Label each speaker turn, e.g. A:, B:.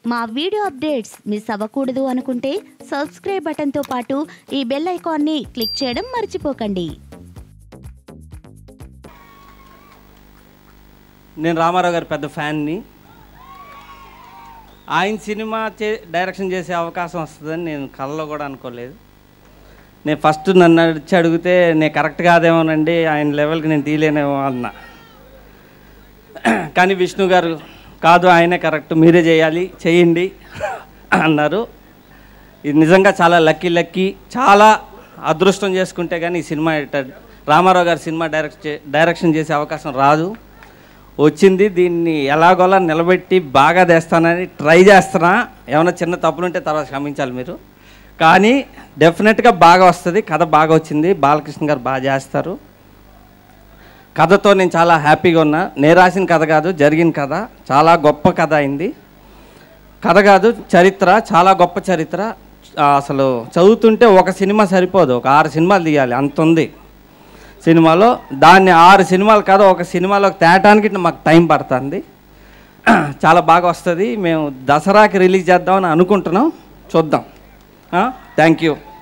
A: మా video updates miss అవ్వకూడదు అనుకుంటే సబ్స్క్రైబ్ బటన్తో పాటు ఈ బెల్ ఐకాన్ని క్లిక్ చేయడం మర్చిపోకండి
B: నేను రామారావు గారి పెద్ద ఫ్యాన్ని ఆయన సినిమా చే డైరెక్షన్ చేసే అవకాశం వస్తుందని నేను కళ్ళలో కూడా అనుకోలేదు నేను ఫస్ట్ నన్ను వచ్చి అడిగితే నేను కరెక్ట్ కాదేమోనండి ఆయన లెవెల్కి నేను తీయలేనేమో అన్నా కానీ విష్ణు గారు కాదు ఆయనే కరెక్ట్ మీరే చేయాలి చేయండి అన్నారు ఇది నిజంగా చాలా లక్కీ లక్కీ చాలా అదృష్టం చేసుకుంటే కానీ ఈ సినిమా ఇట్ట- రామారావు గారి సినిమా డైరెక్ట్ చే డైరెక్షన్ చేసే అవకాశం రాదు వచ్చింది దీన్ని ఎలాగోలా నిలబెట్టి బాగా తెస్తానని ట్రై చేస్తున్నా ఏమైనా చిన్న తప్పులుంటే తర్వాత క్షమించాలి మీరు కానీ డెఫినెట్గా బాగా వస్తుంది కథ బాగా వచ్చింది బాలకృష్ణ గారు బాగా చేస్తారు కథతో నేను చాలా హ్యాపీగా ఉన్నా నేను రాసిన కథ కాదు జరిగిన కథ చాలా గొప్ప కథ అయింది కథ కాదు చరిత్ర చాలా గొప్ప చరిత్ర ఆ, అసలు చదువుతుంటే ఒక సినిమా సరిపోదు ఒక ఆరు సినిమాలు తీయాలి అంత ఉంది సినిమాలో దాన్ని ఆరు సినిమాలు కాదు ఒక సినిమాలోకి తేటానికి మాకు టైం పడుతుంది చాలా బాగా వస్తుంది మేము దసరాకి రిలీజ్ చేద్దామని అనుకుంటున్నాం చూద్దాం థ్యాంక్ యూ